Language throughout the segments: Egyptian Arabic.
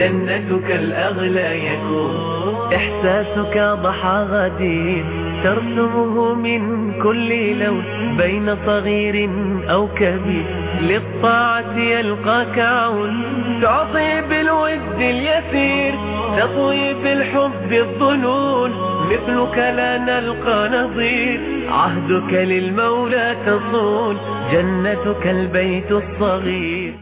جنتك الأغلى يكون إحساسك ضحى غدير ترسمه من كل لون بين صغير أو كبير للطاعة يلقاك عون تعطي بالود اليسير تطوي بالحب الظنون مثلك لا نلقى نظير عهدك للمولى تصون جنتك البيت الصغير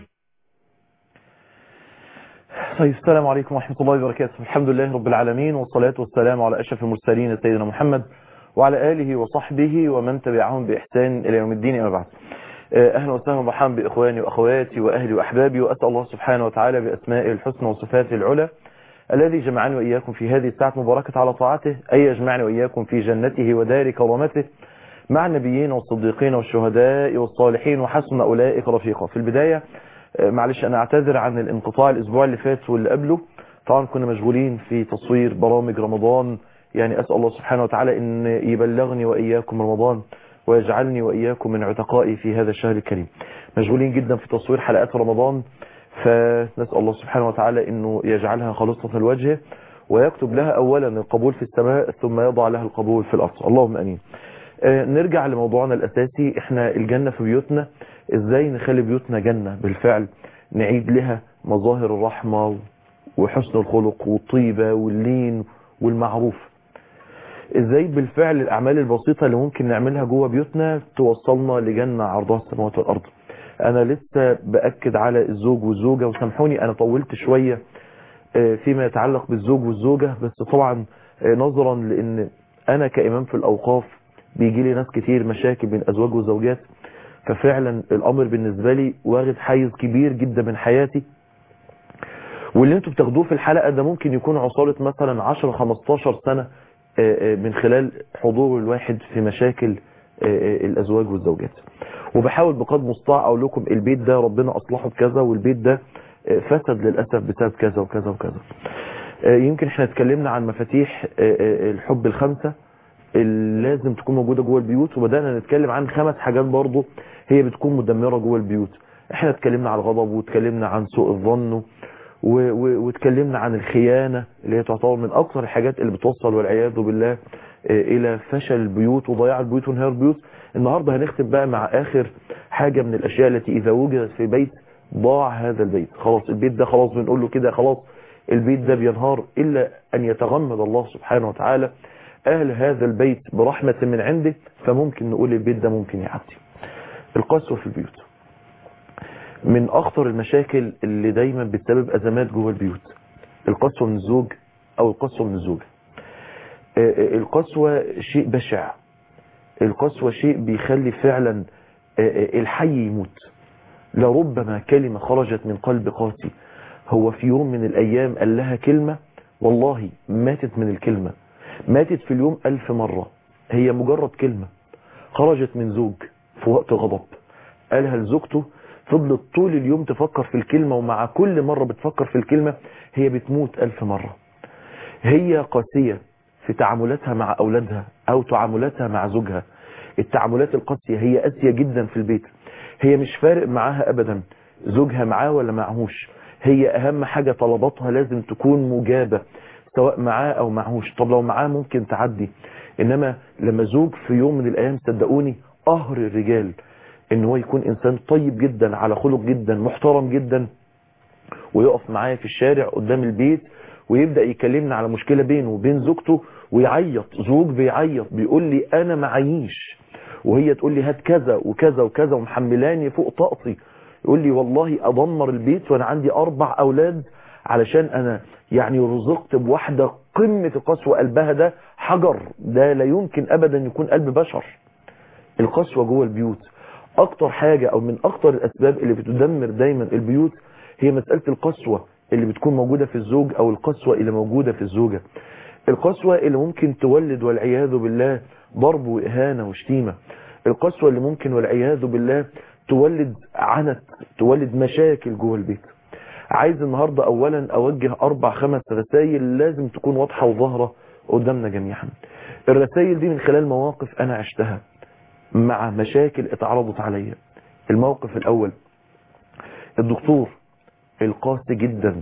طيب السلام عليكم ورحمة الله وبركاته الحمد لله رب العالمين والصلاة والسلام على أشرف المرسلين سيدنا محمد وعلى آله وصحبه ومن تبعهم بإحسان إلى يوم الدين أما بعد أهلا وسهلا ومرحبا بإخواني وأخواتي وأهلي وأحبابي وأسأل الله سبحانه وتعالى بأسمائه الحسنى وصفاته العلى الذي جمعني وإياكم في هذه الساعة مباركة على طاعته أي يجمعني وإياكم في جنته ودار كرامته مع النبيين والصديقين والشهداء والصالحين وحسن أولئك رفيقا في البداية معلش أنا أعتذر عن الانقطاع الأسبوع اللي فات واللي قبله طبعا كنا مشغولين في تصوير برامج رمضان يعني أسأل الله سبحانه وتعالى أن يبلغني وإياكم رمضان ويجعلني وإياكم من عتقائي في هذا الشهر الكريم مشغولين جدا في تصوير حلقات رمضان فنسأل الله سبحانه وتعالى أنه يجعلها خالصة الوجه ويكتب لها أولا القبول في السماء ثم يضع لها القبول في الأرض اللهم أمين آه نرجع لموضوعنا الأساسي احنا الجنة في بيوتنا ازاي نخلي بيوتنا جنة بالفعل نعيد لها مظاهر الرحمة وحسن الخلق والطيبة واللين والمعروف ازاي بالفعل الاعمال البسيطة اللي ممكن نعملها جوه بيوتنا توصلنا لجنة عرضها السماوات والارض انا لسه باكد على الزوج والزوجة وسامحوني انا طولت شوية فيما يتعلق بالزوج والزوجة بس طبعا نظرا لان انا كامام في الاوقاف بيجي لي ناس كتير مشاكل بين ازواج وزوجات ففعلا الامر بالنسبة لي واخد حيز كبير جدا من حياتي واللي انتوا بتاخدوه في الحلقة ده ممكن يكون عصارة مثلا 10-15 سنة من خلال حضور الواحد في مشاكل الازواج والزوجات وبحاول بقدر المستطاع اقول لكم البيت ده ربنا اصلحه بكذا والبيت ده فسد للاسف بسبب كذا وكذا وكذا يمكن احنا اتكلمنا عن مفاتيح الحب الخمسة اللي لازم تكون موجودة جوه البيوت وبدأنا نتكلم عن خمس حاجات برضو هي بتكون مدمرة جوه البيوت احنا اتكلمنا عن الغضب واتكلمنا عن سوء الظن واتكلمنا عن الخيانة اللي هي تعتبر من اكثر الحاجات اللي بتوصل والعياذ بالله الى فشل البيوت وضياع البيوت وانهيار البيوت النهاردة هنختم بقى مع اخر حاجة من الاشياء التي اذا وجدت في بيت ضاع هذا البيت خلاص البيت ده خلاص بنقول له كده خلاص البيت ده بينهار الا ان يتغمد الله سبحانه وتعالى اهل هذا البيت برحمة من عنده فممكن نقول البيت ده ممكن يعدي القسوة في البيوت من اخطر المشاكل اللي دايما بتسبب ازمات جوه البيوت القسوة من الزوج او القسوة من الزوجة القسوة شيء بشع القسوة شيء بيخلي فعلا الحي يموت لربما كلمة خرجت من قلب قاسي هو في يوم من الايام قال لها كلمة والله ماتت من الكلمة ماتت في اليوم ألف مرة هي مجرد كلمة خرجت من زوج في وقت غضب قالها لزوجته فضلت طول اليوم تفكر في الكلمة ومع كل مرة بتفكر في الكلمة هي بتموت ألف مرة هي قاسية في تعاملاتها مع أولادها أو تعاملاتها مع زوجها التعاملات القاسية هي قاسية جدا في البيت هي مش فارق معاها أبدا زوجها معاه ولا معهوش هي أهم حاجة طلباتها لازم تكون مجابة سواء معاه او معهوش طب لو معاه ممكن تعدي انما لما زوج في يوم من الايام صدقوني قهر الرجال ان هو يكون انسان طيب جدا على خلق جدا محترم جدا ويقف معايا في الشارع قدام البيت ويبدأ يكلمنا على مشكلة بينه وبين زوجته ويعيط زوج بيعيط بيقول لي انا معيش وهي تقول لي هات كذا وكذا وكذا ومحملاني فوق طاقتي يقول لي والله ادمر البيت وانا عندي اربع اولاد علشان انا يعني رزقت بواحدة قمة القسوة قلبها ده حجر ده لا يمكن ابدا يكون قلب بشر القسوة جوه البيوت اكتر حاجة او من اكتر الاسباب اللي بتدمر دايما البيوت هي مسألة القسوة اللي بتكون موجودة في الزوج او القسوة اللي موجودة في الزوجة القسوة اللي ممكن تولد والعياذ بالله ضرب واهانة وشتيمة القسوة اللي ممكن والعياذ بالله تولد عنت تولد مشاكل جوه البيت عايز النهاردة اولا اوجه اربع خمس رسائل لازم تكون واضحة وظاهرة قدامنا جميعا الرسائل دي من خلال مواقف انا عشتها مع مشاكل اتعرضت عليا الموقف الاول الدكتور القاسي جدا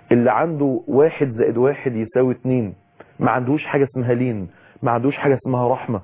اللي عنده واحد زائد واحد يساوي اتنين ما عندوش حاجة اسمها لين ما عندوش حاجة اسمها رحمة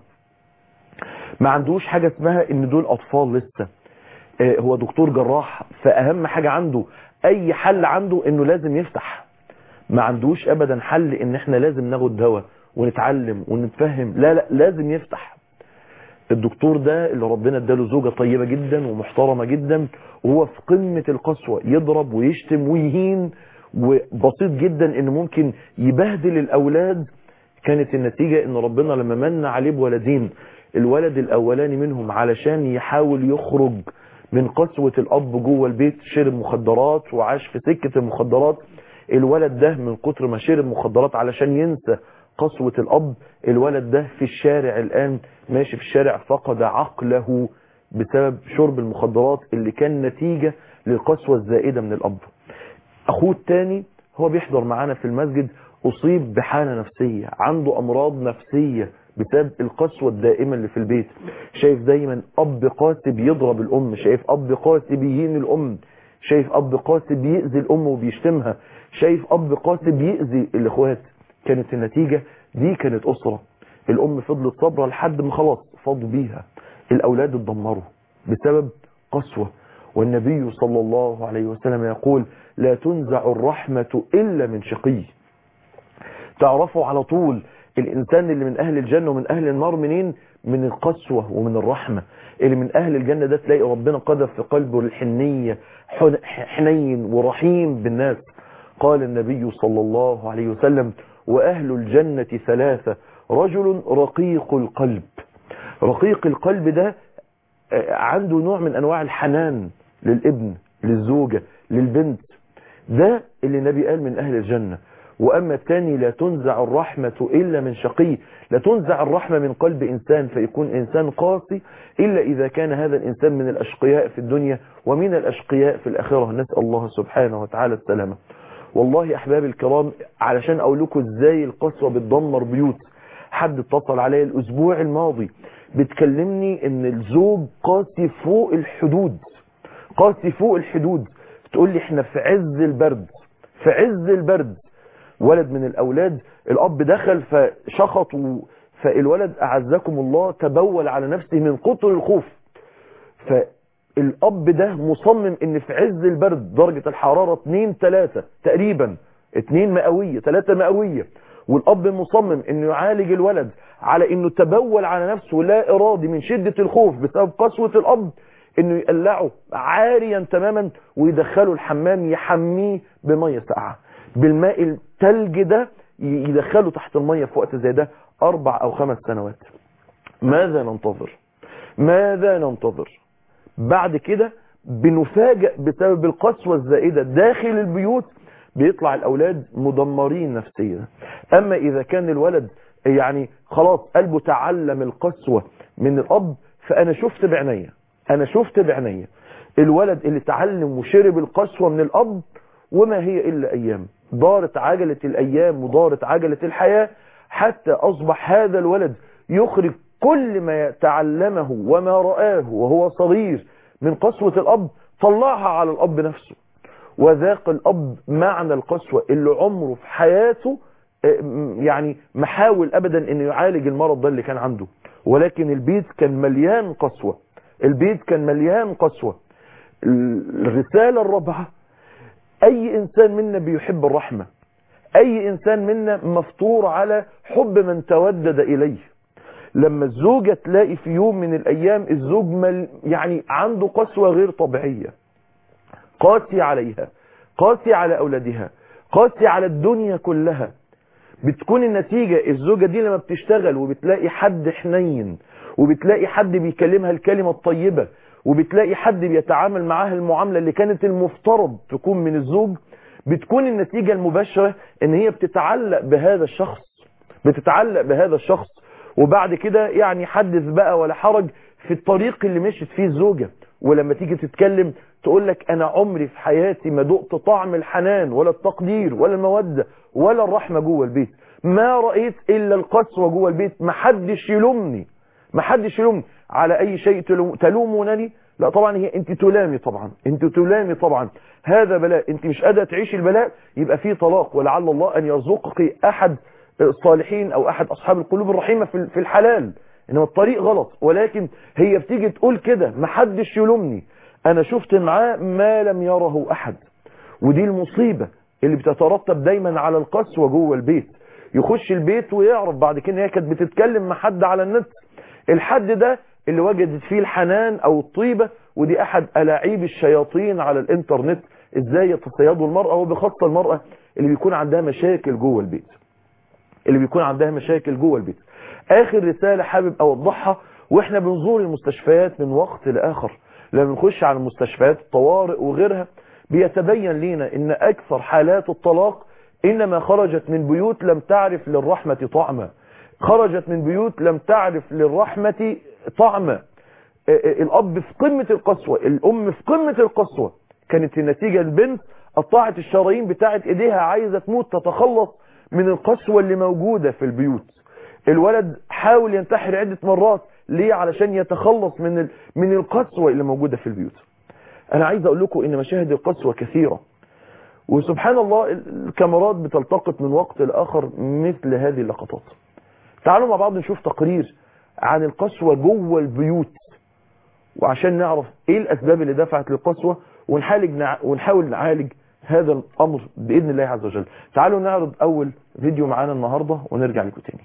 ما عندوش حاجة اسمها ان دول اطفال لسه اه هو دكتور جراح فاهم حاجة عنده اي حل عنده انه لازم يفتح ما عندوش ابدا حل ان احنا لازم ناخد دواء ونتعلم ونتفهم لا لا لازم يفتح الدكتور ده اللي ربنا اداله زوجة طيبة جدا ومحترمة جدا وهو في قمة القسوة يضرب ويشتم ويهين وبسيط جدا انه ممكن يبهدل الاولاد كانت النتيجة ان ربنا لما من عليه بولدين الولد الاولاني منهم علشان يحاول يخرج من قسوة الاب جوه البيت شرب مخدرات وعاش في سكة المخدرات الولد ده من كتر ما شرب مخدرات علشان ينسى قسوة الاب الولد ده في الشارع الان ماشي في الشارع فقد عقله بسبب شرب المخدرات اللي كان نتيجة للقسوة الزائدة من الاب اخوه التاني هو بيحضر معانا في المسجد اصيب بحالة نفسية عنده امراض نفسية بسبب القسوة الدائمة اللي في البيت شايف دايما اب قاسي بيضرب الام شايف اب قاسي بيهين الام شايف اب قاسي بيأذي الام وبيشتمها شايف اب قاسي بيأذي الاخوات كانت النتيجة دي كانت اسرة الام فضلت صبرة لحد ما خلاص فاضوا بيها الاولاد اتدمروا بسبب قسوة والنبي صلى الله عليه وسلم يقول لا تنزع الرحمة إلا من شقي تعرفوا على طول الإنسان اللي من أهل الجنة ومن أهل النار منين من القسوة ومن الرحمة اللي من أهل الجنة ده تلاقي ربنا قذف في قلبه الحنية حنين ورحيم بالناس قال النبي صلى الله عليه وسلم وأهل الجنة ثلاثة رجل رقيق القلب رقيق القلب ده عنده نوع من أنواع الحنان للابن للزوجة للبنت ده اللي النبي قال من أهل الجنة وأما الثاني لا تنزع الرحمة إلا من شقي لا تنزع الرحمة من قلب إنسان فيكون إنسان قاسي إلا إذا كان هذا الإنسان من الأشقياء في الدنيا ومن الأشقياء في الآخرة نسأل الله سبحانه وتعالى السلامة والله أحباب الكرام علشان أقول لكم إزاي القسوة بتدمر بيوت حد اتصل عليا الأسبوع الماضي بتكلمني ان الزوج قاسي فوق الحدود قاسي فوق الحدود تقول لي احنا في عز البرد في عز البرد ولد من الاولاد الاب دخل فشخط فالولد اعزكم الله تبول على نفسه من كتر الخوف فالاب ده مصمم ان في عز البرد درجة الحرارة 2 3 تقريبا 2 مئوية 3 مئوية والاب مصمم انه يعالج الولد على انه تبول على نفسه لا ارادي من شدة الخوف بسبب قسوة الاب انه يقلعه عاريا تماما ويدخله الحمام يحميه بمية ساقعة بالماء التلج ده يدخله تحت المية في وقت زي ده اربع او خمس سنوات ماذا ننتظر ماذا ننتظر بعد كده بنفاجئ بسبب القسوة الزائدة داخل البيوت بيطلع الاولاد مدمرين نفسيا اما اذا كان الولد يعني خلاص قلبه تعلم القسوة من الاب فانا شفت بعينيا انا شفت بعينيا الولد اللي تعلم وشرب القسوة من الاب وما هي الا ايام دارت عجلة الايام ودارت عجلة الحياة حتى اصبح هذا الولد يخرج كل ما تعلمه وما رآه وهو صغير من قسوة الاب طلعها على الاب نفسه وذاق الاب معنى القسوة اللي عمره في حياته يعني محاول ابدا انه يعالج المرض ده اللي كان عنده ولكن البيت كان مليان قسوة البيت كان مليان قسوة الرسالة الرابعة اي انسان منا بيحب الرحمة اي انسان منا مفطور على حب من تودد اليه لما الزوجة تلاقي في يوم من الايام الزوج مل يعني عنده قسوة غير طبيعية قاسي عليها قاسي على اولادها قاسي على الدنيا كلها بتكون النتيجة الزوجة دي لما بتشتغل وبتلاقي حد حنين وبتلاقي حد بيكلمها الكلمة الطيبة وبتلاقي حد بيتعامل معاها المعاملة اللي كانت المفترض تكون من الزوج بتكون النتيجة المباشرة ان هي بتتعلق بهذا الشخص بتتعلق بهذا الشخص وبعد كده يعني حدث بقى ولا حرج في الطريق اللي مشت فيه الزوجة ولما تيجي تتكلم تقول لك انا عمري في حياتي ما دقت طعم الحنان ولا التقدير ولا المودة ولا الرحمة جوه البيت ما رأيت الا القسوة جوه البيت ما حدش يلومني ما حدش يلومني على اي شيء تلومونني لا طبعا هي انت تلامي طبعا انت تلامي طبعا هذا بلاء انت مش قادره تعيشي البلاء يبقى في طلاق ولعل الله ان يرزقك احد الصالحين او احد اصحاب القلوب الرحيمه في في الحلال انما الطريق غلط ولكن هي بتيجي تقول كده محدش يلومني انا شفت معاه ما لم يره احد ودي المصيبه اللي بتترتب دايما على القسوه جوه البيت يخش البيت ويعرف بعد كده هي كانت بتتكلم مع حد على النت الحد ده اللي وجدت فيه الحنان او الطيبة ودي احد الاعيب الشياطين على الانترنت ازاي يتصيدوا المرأة وبخاصة المرأة اللي بيكون عندها مشاكل جوه البيت اللي بيكون عندها مشاكل جوه البيت اخر رسالة حابب اوضحها واحنا بنزور المستشفيات من وقت لاخر لما بنخش على المستشفيات الطوارئ وغيرها بيتبين لينا ان اكثر حالات الطلاق انما خرجت من بيوت لم تعرف للرحمة طعما خرجت من بيوت لم تعرف للرحمة طعما الاب في قمة القسوة الام في قمة القسوة كانت النتيجة البنت قطعت الشرايين بتاعت ايديها عايزة تموت تتخلص من القسوة اللي موجودة في البيوت الولد حاول ينتحر عدة مرات ليه علشان يتخلص من ال... من القسوة اللي موجودة في البيوت انا عايز اقول لكم ان مشاهد القسوة كثيرة وسبحان الله الكاميرات بتلتقط من وقت لاخر مثل هذه اللقطات تعالوا مع بعض نشوف تقرير عن القسوة جوه البيوت وعشان نعرف ايه الاسباب اللي دفعت للقسوة ونحاول ونحاول نعالج هذا الامر باذن الله عز وجل تعالوا نعرض اول فيديو معانا النهاردة ونرجع لكم تاني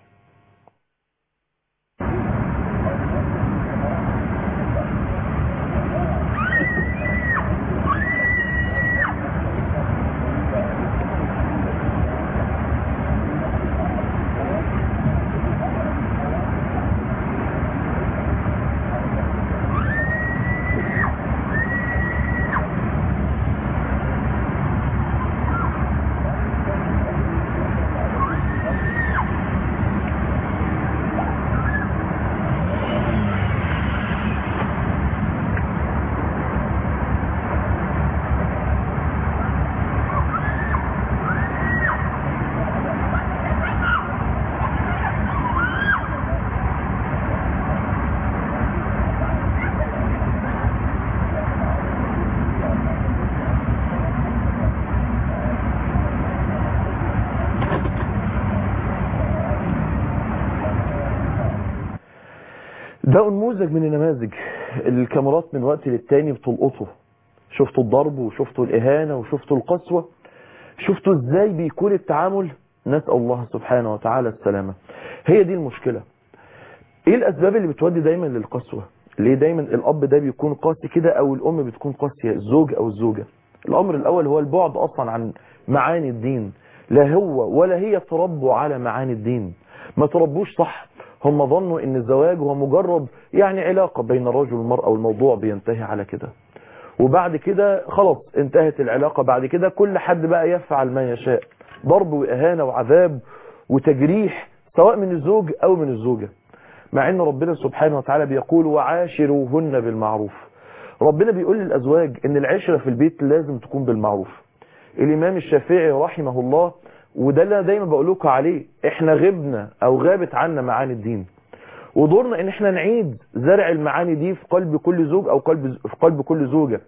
ده نموذج من النماذج الكاميرات من وقت للتاني بتلقطه شفتوا الضرب وشفتوا الإهانة وشفتوا القسوة شفتوا ازاي بيكون التعامل نسأل الله سبحانه وتعالى السلامة هي دي المشكلة ايه الاسباب اللي بتودي دايما للقسوة ليه دايما الاب ده بيكون قاسي كده او الام بتكون قاسية الزوج او الزوجة الامر الاول هو البعد اصلا عن معاني الدين لا هو ولا هي تربوا على معاني الدين ما تربوش صح هم ظنوا ان الزواج هو مجرد يعني علاقة بين الرجل والمرأة والموضوع بينتهي على كده وبعد كده خلاص انتهت العلاقة بعد كده كل حد بقى يفعل ما يشاء ضرب وإهانة وعذاب وتجريح سواء من الزوج أو من الزوجة مع ان ربنا سبحانه وتعالى بيقول وعاشروهن بالمعروف ربنا بيقول للأزواج ان العشرة في البيت لازم تكون بالمعروف الإمام الشافعي رحمه الله وده اللي انا دايما بقول لكم عليه احنا غبنا او غابت عنا معاني الدين ودورنا ان احنا نعيد زرع المعاني دي في قلب كل زوج او قلب في قلب كل زوجة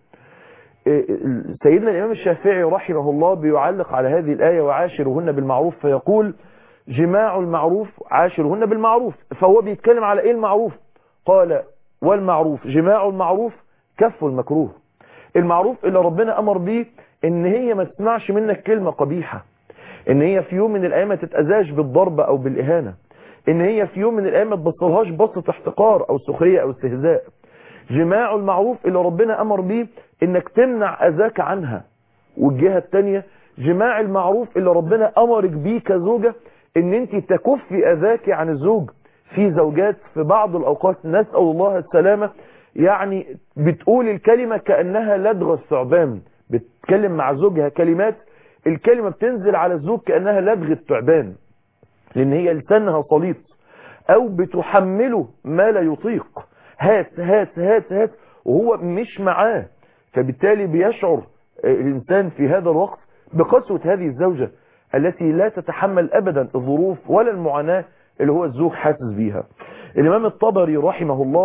سيدنا الامام الشافعي رحمه الله بيعلق على هذه الايه وعاشرهن بالمعروف فيقول جماع المعروف عاشرهن بالمعروف فهو بيتكلم على ايه المعروف قال والمعروف جماع المعروف كف المكروه المعروف اللي ربنا امر بيه ان هي ما تسمعش منك كلمة قبيحة ان هي في يوم من الايام ما تتأذاش بالضرب او بالاهانة ان هي في يوم من الايام ما تبصلهاش بصة احتقار او سخرية او استهزاء جماع المعروف اللي ربنا امر بيه انك تمنع اذاك عنها والجهة التانية جماع المعروف اللي ربنا امرك بيه كزوجة ان انت تكفي اذاك عن الزوج في زوجات في بعض الاوقات نسأل الله السلامة يعني بتقول الكلمة كأنها لدغ الثعبان بتتكلم مع زوجها كلمات الكلمة بتنزل على الزوج كأنها لدغ الثعبان لان هي لسانها سليط او بتحمله ما لا يطيق هات هات هات هات وهو مش معاه فبالتالي بيشعر الانسان في هذا الوقت بقسوة هذه الزوجة التي لا تتحمل ابدا الظروف ولا المعاناة اللي هو الزوج حاسس بيها الامام الطبري رحمه الله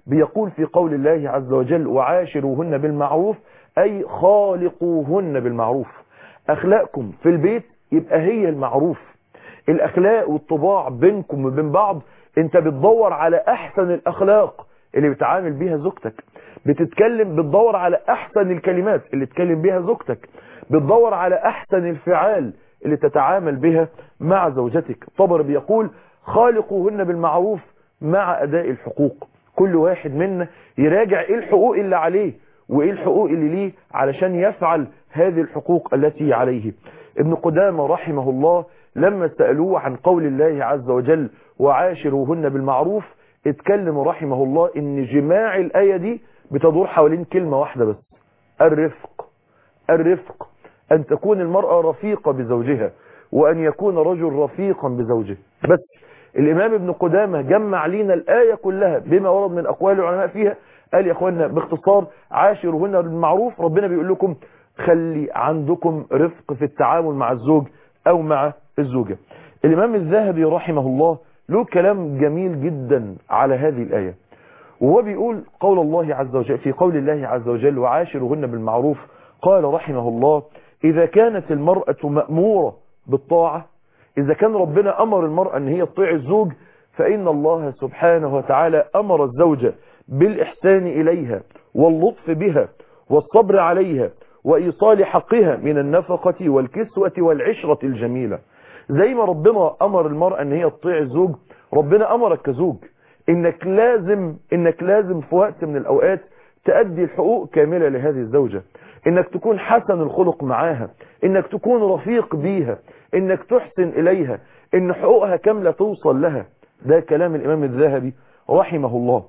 بيقول في قول الله عز وجل وعاشروهن بالمعروف أي خالقوهن بالمعروف أخلاقكم في البيت يبقى هي المعروف الأخلاق والطباع بينكم وبين بعض انت بتدور على أحسن الأخلاق اللي بتعامل بيها زوجتك بتتكلم بتدور على أحسن الكلمات اللي تكلم بيها زوجتك بتدور على أحسن الفعال اللي تتعامل بها مع زوجتك طبر بيقول خالقوهن بالمعروف مع أداء الحقوق كل واحد منا يراجع ايه الحقوق اللي عليه وايه الحقوق اللي ليه علشان يفعل هذه الحقوق التي عليه ابن قدامة رحمه الله لما سألوه عن قول الله عز وجل وعاشروهن بالمعروف اتكلم رحمه الله ان جماع الآية دي بتدور حوالين كلمة واحدة بس الرفق الرفق أن تكون المرأة رفيقة بزوجها وأن يكون رجل رفيقا بزوجه بس الإمام ابن قدامة جمع لنا الآية كلها بما ورد من أقوال العلماء فيها قال يا أخوانا باختصار عاشرهن بالمعروف ربنا بيقول لكم خلي عندكم رفق في التعامل مع الزوج أو مع الزوجة الإمام الذهبي رحمه الله له كلام جميل جدا على هذه الآية وهو بيقول قول الله عز وجل في قول الله عز وجل وعاشرهن بالمعروف قال رحمه الله إذا كانت المرأة مأمورة بالطاعة إذا كان ربنا أمر المرأة أن هي تطيع الزوج فإن الله سبحانه وتعالى أمر الزوجة بالإحسان إليها واللطف بها والصبر عليها وإيصال حقها من النفقة والكسوة والعشرة الجميلة زي ما ربنا أمر المرأة أن هي تطيع الزوج ربنا أمرك كزوج إنك لازم إنك لازم في وقت من الأوقات تأدي الحقوق كاملة لهذه الزوجة إنك تكون حسن الخلق معاها إنك تكون رفيق بيها إنك تحسن إليها إن حقوقها كاملة توصل لها ده كلام الإمام الذهبي رحمه الله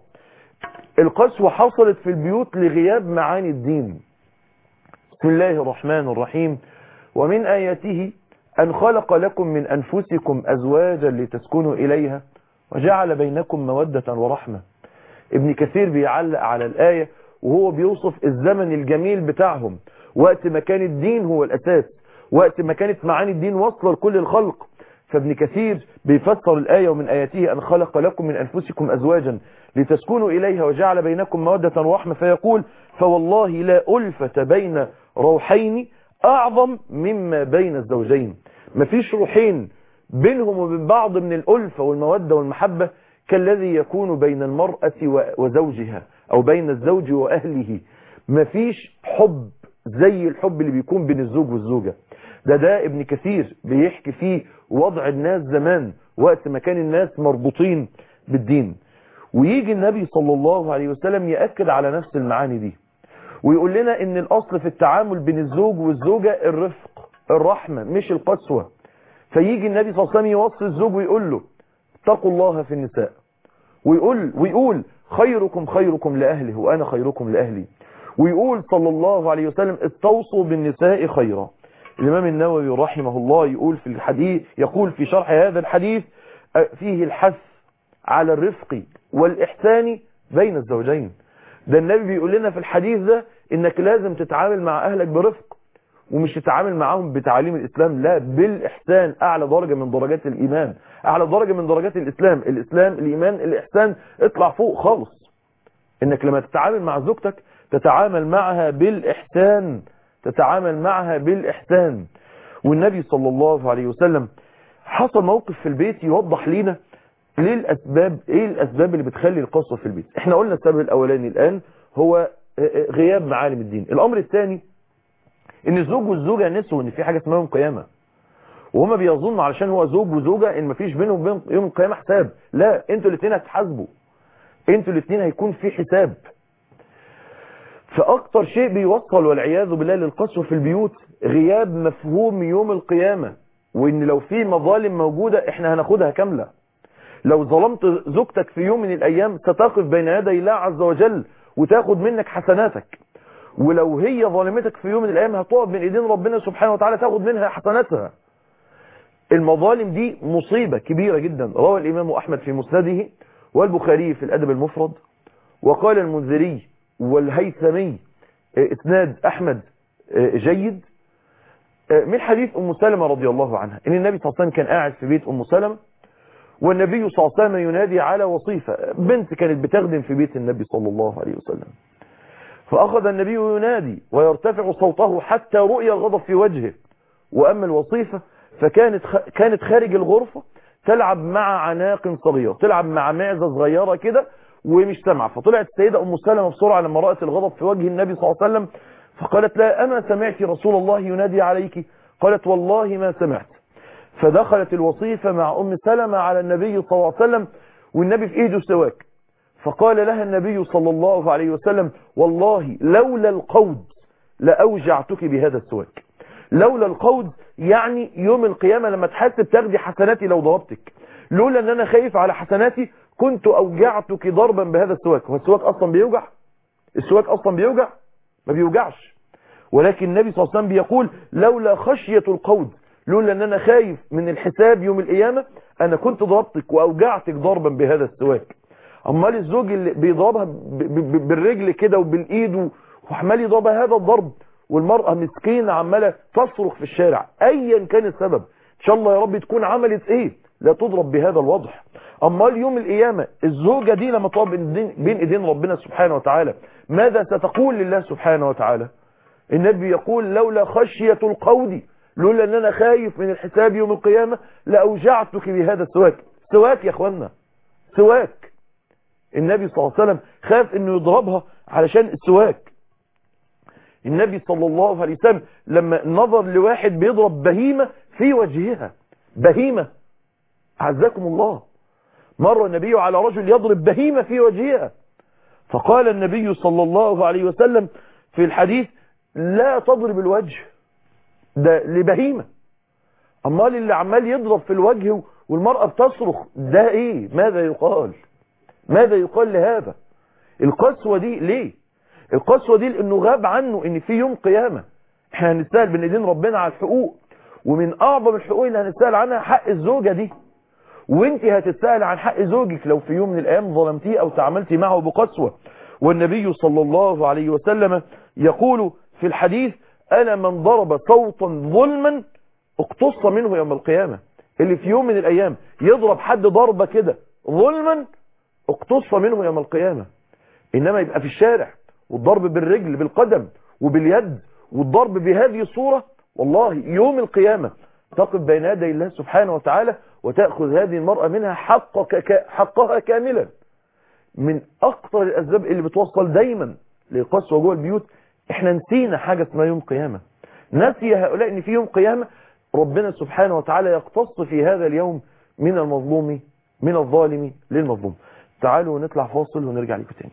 القسوة حصلت في البيوت لغياب معاني الدين بسم الله الرحمن الرحيم ومن آياته أن خلق لكم من أنفسكم أزواجا لتسكنوا إليها وجعل بينكم مودة ورحمة ابن كثير بيعلق على الآية وهو بيوصف الزمن الجميل بتاعهم وقت ما كان الدين هو الأساس وقت ما كانت معاني الدين واصلة لكل الخلق فابن كثير بيفسر الآية ومن آياته أن خلق لكم من أنفسكم أزواجا لتسكنوا إليها وجعل بينكم مودة ورحمة فيقول فوالله لا ألفة بين روحين أعظم مما بين الزوجين مفيش روحين بينهم وبين بعض من الألفة والمودة والمحبة كالذي يكون بين المرأة وزوجها أو بين الزوج وأهله مفيش حب زي الحب اللي بيكون بين الزوج والزوجة ده ده ابن كثير بيحكي فيه وضع الناس زمان وقت ما كان الناس مربوطين بالدين ويجي النبي صلى الله عليه وسلم يأكد على نفس المعاني دي ويقول لنا ان الاصل في التعامل بين الزوج والزوجة الرفق الرحمة مش القسوة فيجي النبي صلى الله عليه وسلم يوصي الزوج ويقول له اتقوا الله في النساء ويقول ويقول خيركم خيركم لأهله وأنا خيركم لأهلي ويقول صلى الله عليه وسلم استوصوا بالنساء خيرا الإمام النووي رحمه الله يقول في الحديث يقول في شرح هذا الحديث فيه الحث على الرفق والإحسان بين الزوجين ده النبي بيقول لنا في الحديث ده انك لازم تتعامل مع اهلك برفق ومش تتعامل معاهم بتعاليم الاسلام لا بالاحسان اعلى درجة من درجات الايمان اعلى درجة من درجات الاسلام الاسلام الايمان الاحسان اطلع فوق خالص انك لما تتعامل مع زوجتك تتعامل معها بالاحسان تتعامل معها بالاحسان والنبي صلى الله عليه وسلم حصل موقف في البيت يوضح لينا ليه الاسباب ايه الاسباب اللي بتخلي القسوه في البيت احنا قلنا السبب الاولاني الان هو غياب معالم الدين الامر الثاني ان الزوج والزوجه نسوا ان في حاجه اسمها يوم قيامه وهما بيظنوا علشان هو زوج وزوجه ان مفيش بينهم وبين يوم القيامه حساب لا انتوا الاثنين هتحاسبوا انتوا الاثنين هيكون في حساب فاكتر شيء بيوصل والعياذ بالله للقسوه في البيوت غياب مفهوم يوم القيامه وان لو في مظالم موجوده احنا هناخدها كامله لو ظلمت زوجتك في يوم من الأيام ستقف بين يدي الله عز وجل وتاخد منك حسناتك ولو هي ظلمتك في يوم من الأيام هتقف بين ايدين ربنا سبحانه وتعالى تاخد منها حسناتها المظالم دي مصيبة كبيرة جدا روى الإمام أحمد في مسنده والبخاري في الأدب المفرد وقال المنذري والهيثمي اسناد أحمد جيد من حديث أم سلمة رضي الله عنها إن النبي صلى الله عليه وسلم كان قاعد في بيت أم سلمة والنبي صلى الله عليه وسلم ينادي على وصيفة بنت كانت بتخدم في بيت النبي صلى الله عليه وسلم فأخذ النبي ينادي ويرتفع صوته حتى رؤي الغضب في وجهه وأما الوصيفة فكانت كانت خارج الغرفة تلعب مع عناق صغير تلعب مع معزة صغيرة كده ومش سامعة فطلعت السيدة أم سلمة بسرعة لما رأت الغضب في وجه النبي صلى الله عليه وسلم فقالت لا أما سمعت رسول الله ينادي عليك قالت والله ما سمعت فدخلت الوصيفة مع أم سلمة على النبي صلى الله عليه وسلم والنبي في إيده سواك فقال لها النبي صلى الله عليه وسلم والله لولا القود لأوجعتك بهذا السواك لولا القود يعني يوم القيامة لما تحاسب تاخدي حسناتي لو ضربتك لولا ان انا خايف على حسناتي كنت اوجعتك ضربا بهذا السواك هو السواك اصلا بيوجع السواك اصلا بيوجع ما بيوجعش ولكن النبي صلى الله عليه وسلم بيقول لولا خشية القود لولا ان انا خايف من الحساب يوم القيامة انا كنت ضربتك واوجعتك ضربا بهذا السواك امال الزوج اللي بيضربها بالرجل كده وبالايد وعمال يضربها هذا الضرب والمرأة مسكينة عمالة تصرخ في الشارع ايا كان السبب ان شاء الله يا رب تكون عملت ايه لا تضرب بهذا الوضع امال يوم القيامة الزوجة دي لما تقف بين ايدين ربنا سبحانه وتعالى ماذا ستقول لله سبحانه وتعالى النبي يقول لولا خشية القود لولا ان انا خايف من الحساب يوم القيامة لاوجعتك بهذا السواك سواك يا اخوانا سواك النبي صلى الله عليه وسلم خاف انه يضربها علشان السواك النبي صلى الله عليه وسلم لما نظر لواحد بيضرب بهيمة في وجهها بهيمة عزكم الله مر النبي على رجل يضرب بهيمة في وجهها فقال النبي صلى الله عليه وسلم في الحديث لا تضرب الوجه ده لبهيمة امال اللي عمال يضرب في الوجه والمرأة بتصرخ ده ايه ماذا يقال ماذا يقال لهذا القسوة دي ليه القسوة دي لانه غاب عنه ان في يوم قيامة احنا هنسأل بين ايدين ربنا على الحقوق ومن اعظم الحقوق اللي هنسأل عنها حق الزوجة دي وانت هتتسأل عن حق زوجك لو في يوم من الايام ظلمتيه او تعاملتي معه بقسوة والنبي صلى الله عليه وسلم يقول في الحديث انا من ضرب صوتا ظلما اقتص منه يوم القيامة اللي في يوم من الايام يضرب حد ضربة كده ظلما اقتص منه يوم القيامة انما يبقى في الشارع والضرب بالرجل بالقدم وباليد والضرب بهذه الصورة والله يوم القيامة تقف بين يدي الله سبحانه وتعالى وتأخذ هذه المرأة منها حقك حقها كاملا من أكثر الأسباب اللي بتوصل دايما لقسوة جوه البيوت احنا نسينا حاجة اسمها يوم قيامة نسي هؤلاء ان في يوم قيامة ربنا سبحانه وتعالى يقتص في هذا اليوم من المظلوم من الظالم للمظلوم تعالوا نطلع فاصل ونرجع لكم تاني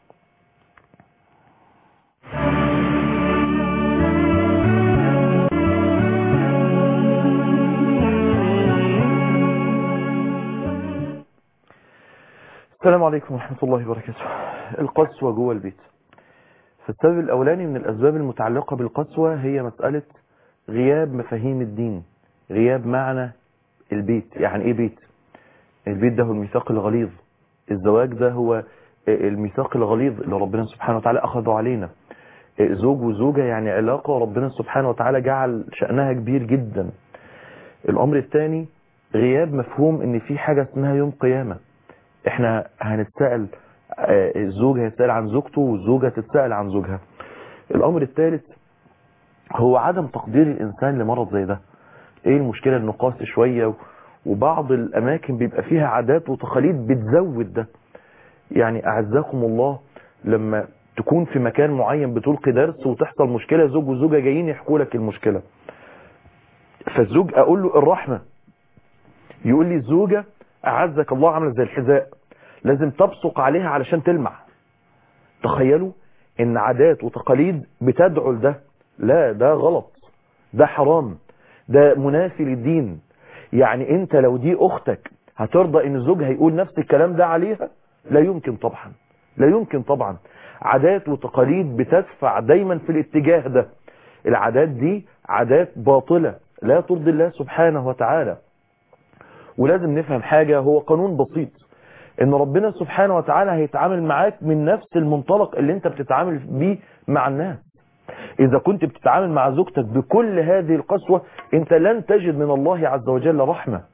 السلام عليكم ورحمة الله وبركاته القسوة جوه البيت فالسبب الأولاني من الأسباب المتعلقة بالقسوة هي مسألة غياب مفاهيم الدين غياب معنى البيت يعني ايه بيت البيت ده هو الميثاق الغليظ الزواج ده هو الميثاق الغليظ اللي ربنا سبحانه وتعالى أخذه علينا زوج وزوجة يعني علاقة ربنا سبحانه وتعالى جعل شأنها كبير جدا الأمر الثاني غياب مفهوم ان في حاجة اسمها يوم قيامة احنا هنتسأل الزوج هيتسأل عن زوجته والزوجة تتسأل عن زوجها الامر الثالث هو عدم تقدير الانسان لمرض زي ده ايه المشكلة انه قاسي شوية وبعض الاماكن بيبقى فيها عادات وتقاليد بتزود ده يعني اعزكم الله لما تكون في مكان معين بتلقي درس وتحصل مشكلة زوج وزوجة جايين يحكوا لك المشكلة فالزوج اقول له الرحمة يقول لي الزوجة اعزك الله عامله زي الحذاء لازم تبصق عليها علشان تلمع تخيلوا ان عادات وتقاليد بتدعو لده لا ده غلط ده حرام ده منافي للدين يعني انت لو دي اختك هترضى ان زوجها يقول نفس الكلام ده عليها لا يمكن طبعا لا يمكن طبعا عادات وتقاليد بتدفع دايما في الاتجاه ده العادات دي عادات باطلة لا ترضي الله سبحانه وتعالى ولازم نفهم حاجة هو قانون بسيط ان ربنا سبحانه وتعالى هيتعامل معاك من نفس المنطلق اللي انت بتتعامل بيه مع الناس اذا كنت بتتعامل مع زوجتك بكل هذه القسوة انت لن تجد من الله عز وجل رحمة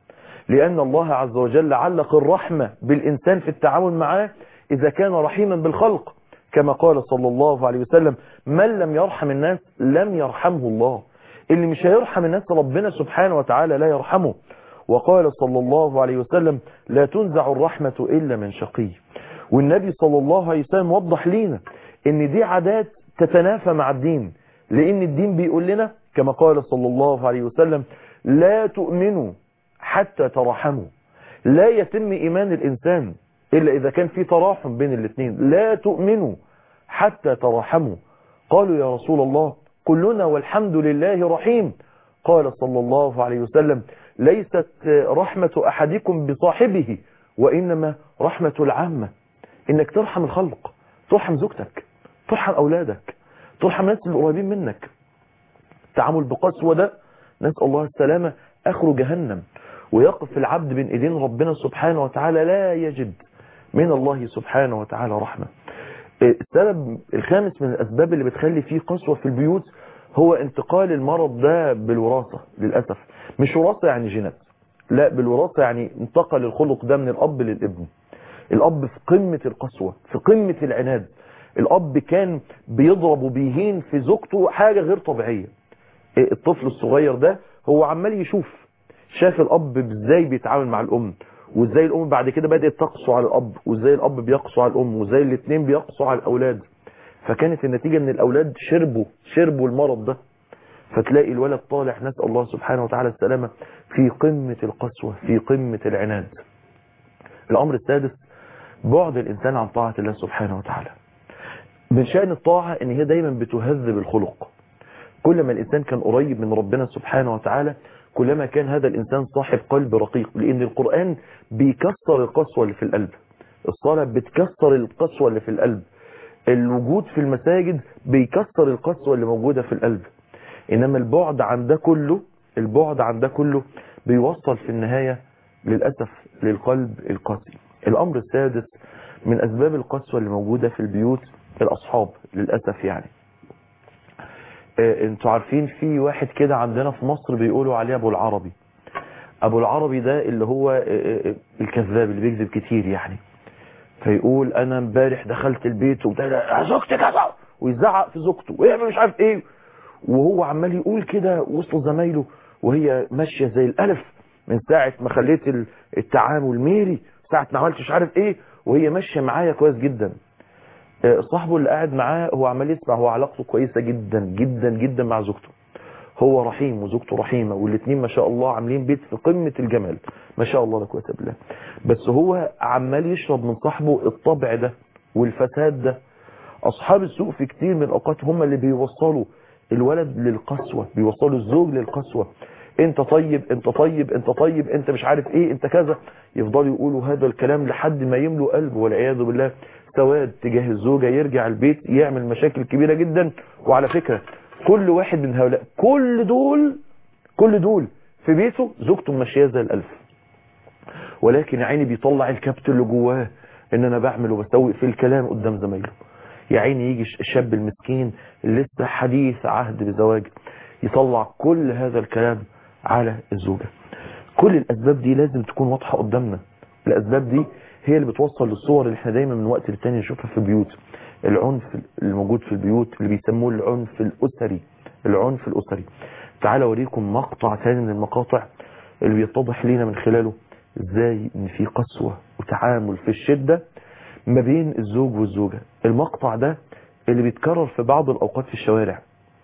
لأن الله عز وجل علق الرحمة بالإنسان في التعامل معاه إذا كان رحيما بالخلق كما قال صلى الله عليه وسلم من لم يرحم الناس لم يرحمه الله اللي مش هيرحم الناس ربنا سبحانه وتعالى لا يرحمه وقال صلى الله عليه وسلم لا تنزع الرحمة إلا من شقي والنبي صلى الله عليه وسلم وضح لينا ان دي عادات تتنافى مع الدين لان الدين بيقول لنا كما قال صلى الله عليه وسلم لا تؤمنوا حتى ترحموا لا يتم ايمان الانسان الا اذا كان في تراحم بين الاثنين لا تؤمنوا حتى ترحموا قالوا يا رسول الله كلنا والحمد لله رحيم قال صلى الله عليه وسلم ليست رحمة احدكم بصاحبه وانما رحمة العامة انك ترحم الخلق ترحم زوجتك ترحم اولادك ترحم الناس اللي قريبين منك التعامل بقسوة ده نسأل الله السلامة اخر جهنم ويقف العبد بين ايدين ربنا سبحانه وتعالى لا يجد من الله سبحانه وتعالى رحمة السبب الخامس من الاسباب اللي بتخلي فيه قسوة في البيوت هو انتقال المرض ده بالوراثة للأسف مش وراثة يعني جينات لا بالوراثة يعني انتقل الخلق ده من الأب للابن الأب في قمة القسوة في قمة العناد الأب كان بيضرب وبيهين في زوجته حاجة غير طبيعية الطفل الصغير ده هو عمال يشوف شاف الأب ازاي بيتعامل مع الأم وازاي الأم بعد كده بدأت تقسو على الأب وازاي الأب بيقسو على الأم وازاي الاثنين بيقسوا على الأولاد فكانت النتيجة ان الأولاد شربوا شربوا المرض ده فتلاقي الولد طالع نسأل الله سبحانه وتعالى السلامة في قمة القسوة في قمة العناد الأمر السادس بعد الإنسان عن طاعة الله سبحانه وتعالى من شأن الطاعة ان هي دايما بتهذب الخلق كل ما الإنسان كان قريب من ربنا سبحانه وتعالى كلما كان هذا الإنسان صاحب قلب رقيق لأن القرآن بيكسر القسوة اللي في القلب الصلاة بتكسر القسوة اللي في القلب الوجود في المساجد بيكسر القسوة اللي موجودة في القلب إنما البعد عن ده كله البعد عن ده كله بيوصل في النهاية للأسف للقلب القاسي الأمر السادس من أسباب القسوة اللي موجودة في البيوت الأصحاب للأسف يعني انتوا عارفين في واحد كده عندنا في مصر بيقولوا عليه ابو العربي ابو العربي ده اللي هو الكذاب اللي بيكذب كتير يعني فيقول انا امبارح دخلت البيت وبتاع زوجتي كذا ويزعق في زوجته ويعمل مش عارف ايه وهو عمال يقول كده وسط زمايله وهي ماشيه زي الالف من ساعه ما خليت التعامل ميري ساعه ما عملت مش عارف ايه وهي ماشيه معايا كويس جدا صاحبه اللي قاعد معاه هو عمال يسمع هو علاقته كويسة جدا جدا جدا مع زوجته هو رحيم وزوجته رحيمة والاثنين ما شاء الله عاملين بيت في قمة الجمال ما شاء الله لا قوه الا بالله بس هو عمال يشرب من صاحبه الطبع ده والفساد ده اصحاب السوق في كتير من الاوقات هم اللي بيوصلوا الولد للقسوة بيوصلوا الزوج للقسوة انت طيب انت طيب انت طيب انت مش عارف ايه انت كذا يفضلوا يقولوا هذا الكلام لحد ما يملوا قلبه والعياذ بالله سواد تجاه الزوجة يرجع البيت يعمل مشاكل كبيرة جدا وعلى فكرة كل واحد من هؤلاء كل دول كل دول في بيته زوجته ماشيه زي الألف ولكن عيني بيطلع الكبت اللي جواه ان انا بعمل وبسوي في الكلام قدام زمايله يا عيني يجي الشاب المسكين اللي لسه حديث عهد بزواج يطلع كل هذا الكلام على الزوجة كل الأسباب دي لازم تكون واضحة قدامنا الأسباب دي هي اللي بتوصل للصور اللي احنا دايما من وقت للتاني نشوفها في البيوت العنف الموجود في البيوت اللي بيسموه العنف الأسري العنف الأسري تعالى اوريكم مقطع تاني من المقاطع اللي بيتضح لينا من خلاله ازاي ان في قسوة وتعامل في الشدة ما بين الزوج والزوجة المقطع ده اللي بيتكرر في بعض الأوقات في الشوارع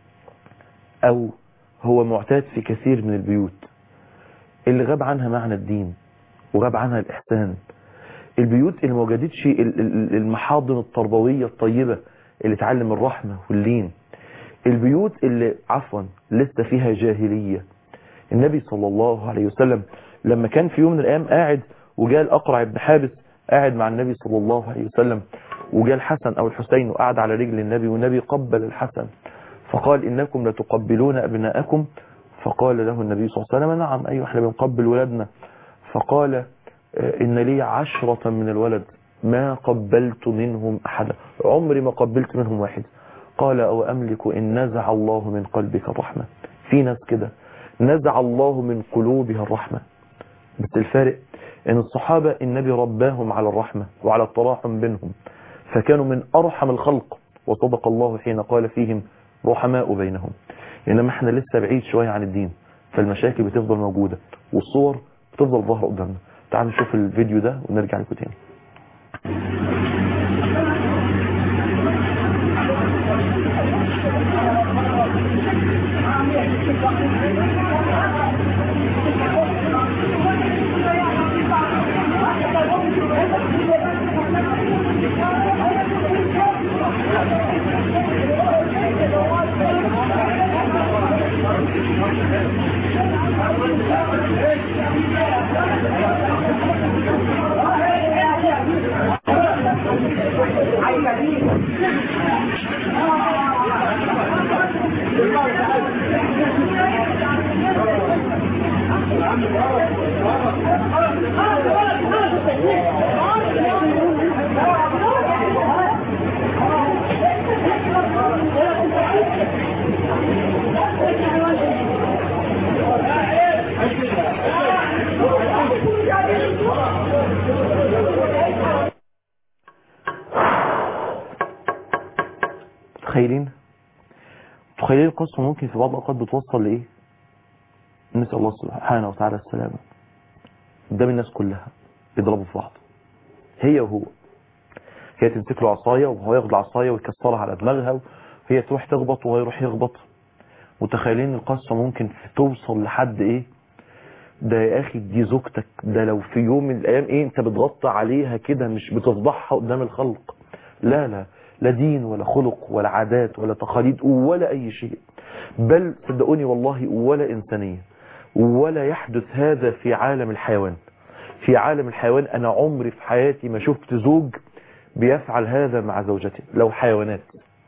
أو هو معتاد في كثير من البيوت اللي غاب عنها معنى الدين وغاب عنها الإحسان البيوت اللي ما وجدتش المحاضن التربوية الطيبة اللي تعلم الرحمة واللين البيوت اللي عفوا لسه فيها جاهلية النبي صلى الله عليه وسلم لما كان في يوم من الأيام قاعد وجاء الأقرع بن حابس قاعد مع النبي صلى الله عليه وسلم وجاء الحسن أو الحسين وقعد على رجل النبي والنبي قبل الحسن فقال إنكم لتقبلون أبناءكم فقال له النبي صلى الله عليه وسلم نعم أيوة احنا بنقبل ولادنا فقال إن لي عشرة من الولد ما قبلت منهم أحدا عمري ما قبلت منهم واحد قال أو أملك إن نزع الله من قلبك الرحمة في ناس كده نزع الله من قلوبها الرحمة بس الفارق ان الصحابة النبي رباهم على الرحمة وعلى التراحم بينهم فكانوا من ارحم الخلق وصدق الله حين قال فيهم رحماء بينهم انما احنا لسه بعيد شوية عن الدين فالمشاكل بتفضل موجودة والصور بتفضل ظاهرة قدامنا تعالوا نشوف الفيديو ده ونرجع لكم تاني متخيلين متخيلين القصة ممكن في بعض الأوقات بتوصل لإيه نسأل الله سبحانه وتعالى السلامة قدام الناس كلها يضربوا في بعض هي وهو هي تمسك له عصاية وهو ياخد العصاية ويكسرها على دماغها وهي تروح تخبط وهو يروح يخبط متخيلين القصة ممكن توصل لحد ايه ده يا اخي دي زوجتك ده لو في يوم من الايام ايه انت بتغطى عليها كده مش بتفضحها قدام الخلق لا لا لا دين ولا خلق ولا عادات ولا تقاليد ولا اي شيء بل صدقوني والله ولا انسانية ولا يحدث هذا في عالم الحيوان في عالم الحيوان انا عمري في حياتي ما شفت زوج بيفعل هذا مع زوجته لو حيوانات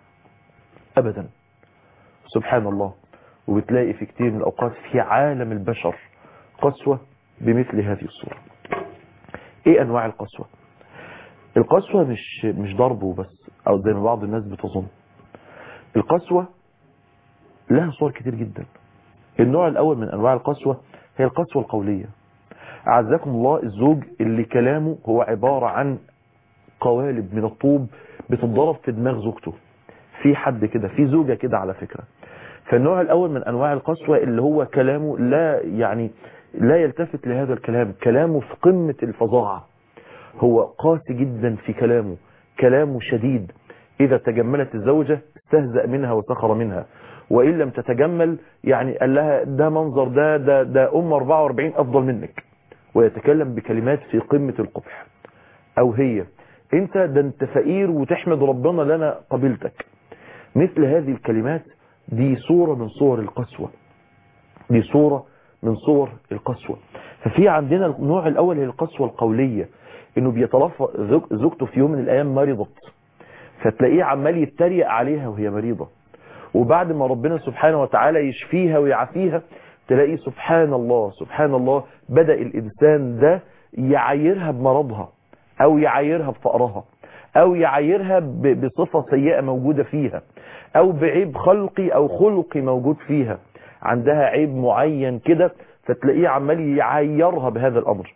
ابدا سبحان الله وبتلاقي في كتير من الاوقات في عالم البشر قسوة بمثل هذه الصورة ايه انواع القسوة القسوة مش مش ضرب بس او زي ما بعض الناس بتظن القسوة لها صور كتير جدا النوع الاول من انواع القسوة هي القسوة القولية اعزكم الله الزوج اللي كلامه هو عبارة عن قوالب من الطوب بتتضرب في دماغ زوجته في حد كده في زوجة كده على فكرة فالنوع الاول من انواع القسوة اللي هو كلامه لا يعني لا يلتفت لهذا الكلام كلامه في قمة الفظاعة هو قاسي جدا في كلامه كلامه شديد إذا تجملت الزوجة استهزأ منها وسخر منها وإن لم تتجمل يعني قال لها ده منظر ده ده, ده أم 44 أفضل منك ويتكلم بكلمات في قمة القبح أو هي أنت ده أنت فقير وتحمد ربنا لنا قبلتك مثل هذه الكلمات دي صورة من صور القسوة دي صورة من صور القسوة ففي عندنا النوع الأول هي القسوة القولية انه بيتلفظ زوجته في يوم من الايام مرضت فتلاقيه عمال يتريق عليها وهي مريضة وبعد ما ربنا سبحانه وتعالى يشفيها ويعافيها تلاقي سبحان الله سبحان الله بدأ الإنسان ده يعايرها بمرضها أو يعايرها بفقرها أو يعايرها بصفة سيئة موجودة فيها أو بعيب خلقي أو خلقي موجود فيها عندها عيب معين كده فتلاقيه عمال يعايرها بهذا الأمر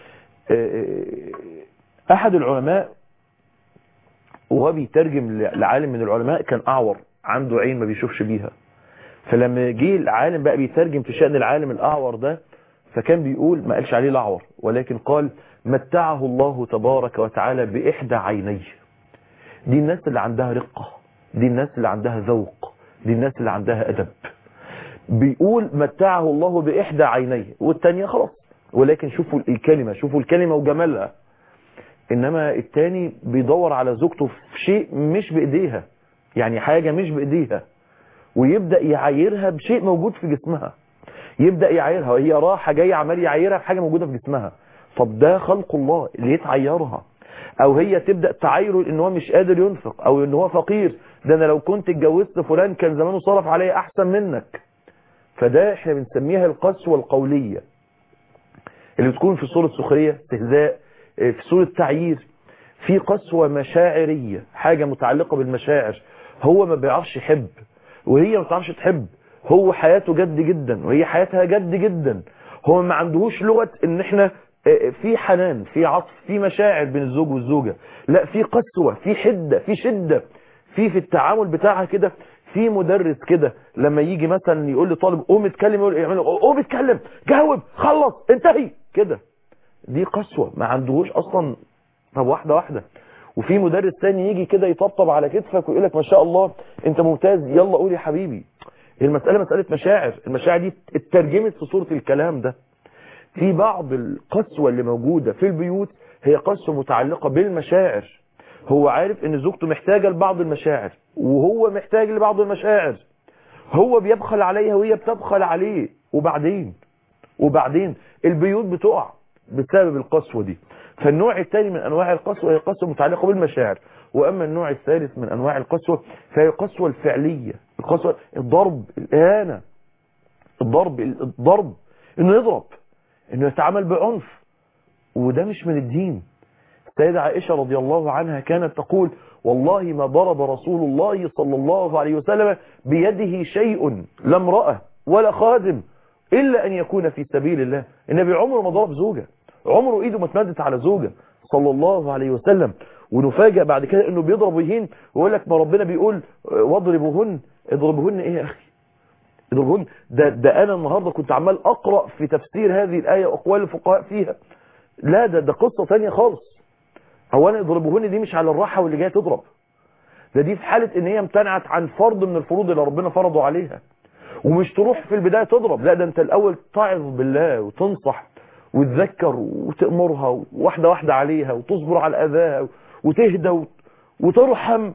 أحد العلماء وهو بيترجم لعالم من العلماء كان أعور عنده عين ما بيشوفش بيها فلما جه العالم بقى بيترجم في شأن العالم الأعور ده فكان بيقول ما قالش عليه الأعور ولكن قال متعه الله تبارك وتعالى بإحدى عينيه دي الناس اللي عندها رقة دي الناس اللي عندها ذوق دي الناس اللي عندها أدب بيقول متعه الله بإحدى عينيه والتانية خلاص ولكن شوفوا الكلمة شوفوا الكلمة وجمالها إنما التاني بيدور على زوجته في شيء مش بإيديها يعني حاجة مش بإيديها ويبدأ يعايرها بشيء موجود في جسمها يبدأ يعايرها وهي راحة جاية عمال يعايرها بحاجة موجودة في جسمها طب ده خلق الله اللي يتعيرها او هي تبدأ تعايره ان هو مش قادر ينفق او ان هو فقير ده انا لو كنت اتجوزت فلان كان زمانه صرف عليا احسن منك فده احنا بنسميها القسوة القولية اللي بتكون في صورة سخرية استهزاء في صورة تعيير في قسوة مشاعرية حاجة متعلقة بالمشاعر هو ما بيعرفش يحب وهي ما بتعرفش تحب هو حياته جد جدا وهي حياتها جد جدا هو ما عندهوش لغة ان احنا في حنان في عطف في مشاعر بين الزوج والزوجة لا في قسوة في حدة في شدة في في التعامل بتاعها كده في مدرس كده لما يجي مثلا يقول لطالب قوم اتكلم يقول يعمل قوم اتكلم جاوب خلص انتهي كده دي قسوة ما عندهوش اصلا طب واحدة واحدة وفي مدرس تاني يجي كده يطبطب على كتفك ويقول لك ما شاء الله انت ممتاز يلا قول يا حبيبي المسألة مسألة مشاعر المشاعر دي اترجمت في صورة الكلام ده في بعض القسوة اللي موجودة في البيوت هي قسوة متعلقة بالمشاعر هو عارف ان زوجته محتاجة لبعض المشاعر وهو محتاج لبعض المشاعر هو بيبخل عليها وهي بتبخل عليه وبعدين وبعدين البيوت بتقع بسبب القسوة دي فالنوع الثاني من انواع القسوة هي قسوة متعلقة بالمشاعر واما النوع الثالث من انواع القسوة فهي القسوة الفعلية القسوة الضرب الاهانة الضرب الضرب انه يضرب انه يتعامل بعنف وده مش من الدين السيدة عائشة رضي الله عنها كانت تقول والله ما ضرب رسول الله صلى الله عليه وسلم بيده شيء لا امرأة ولا خادم إلا أن يكون في سبيل الله النبي عمره ما ضرب زوجة عمره إيده ما اتمدت على زوجة صلى الله عليه وسلم ونفاجأ بعد كده أنه بيضرب ويهين ويقول لك ما ربنا بيقول واضربوهن اضربوهن إيه يا أخي اضربوهن ده, ده أنا النهاردة كنت عمال أقرأ في تفسير هذه الآية وأقوال الفقهاء فيها لا ده ده قصة تانية خالص اولا اضربوهن دي مش على الراحة واللي جايه تضرب ده دي في حالة ان هي امتنعت عن فرض من الفروض اللي ربنا فرضه عليها ومش تروح في البداية تضرب لا ده انت الاول تعظ بالله وتنصح وتذكر وتأمرها واحدة واحدة عليها وتصبر على اذاها وتهدى وترحم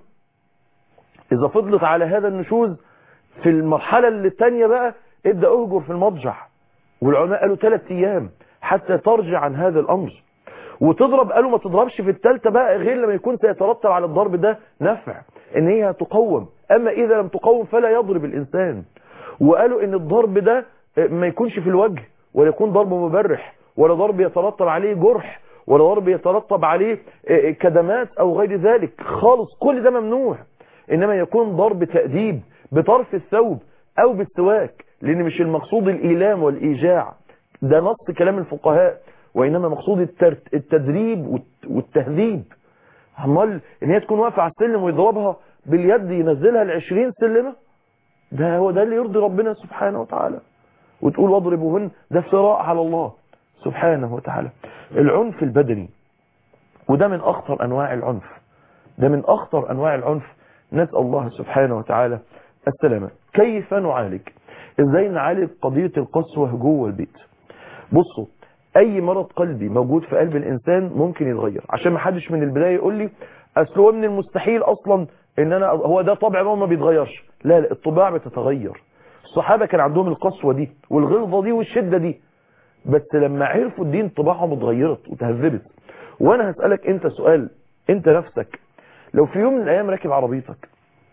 اذا فضلت على هذا النشوز في المرحلة اللي التانية بقى ابدأ اهجر في المضجع والعلماء قالوا ثلاث ايام حتى ترجع عن هذا الامر وتضرب قالوا ما تضربش في التالتة بقى غير لما يكون سيترتب على الضرب ده نفع ان هي تقوم اما اذا لم تقوم فلا يضرب الانسان وقالوا ان الضرب ده ما يكونش في الوجه ولا يكون ضرب مبرح ولا ضرب يترتب عليه جرح ولا ضرب يترتب عليه كدمات او غير ذلك خالص كل ده ممنوع انما يكون ضرب تأديب بطرف الثوب او بالسواك لان مش المقصود الايلام والايجاع ده نص كلام الفقهاء وإنما مقصود التدريب والتهذيب عمال إن هي تكون واقفة على السلم ويضربها باليد ينزلها العشرين سلمة ده هو ده اللي يرضي ربنا سبحانه وتعالى وتقول واضربوهن ده افتراء على الله سبحانه وتعالى العنف البدني وده من أخطر أنواع العنف ده من أخطر أنواع العنف نسأل الله سبحانه وتعالى السلامة كيف نعالج ازاي نعالج قضية القسوة جوه البيت بصوا اي مرض قلبي موجود في قلب الانسان ممكن يتغير عشان ما حدش من البدايه يقول لي اصل هو من المستحيل اصلا ان انا هو ده طبع ما بيتغيرش لا لا الطباع بتتغير الصحابه كان عندهم القسوه دي والغلظه دي والشده دي بس لما عرفوا الدين طباعهم اتغيرت وتهذبت وانا هسالك انت سؤال انت نفسك لو في يوم من الايام راكب عربيتك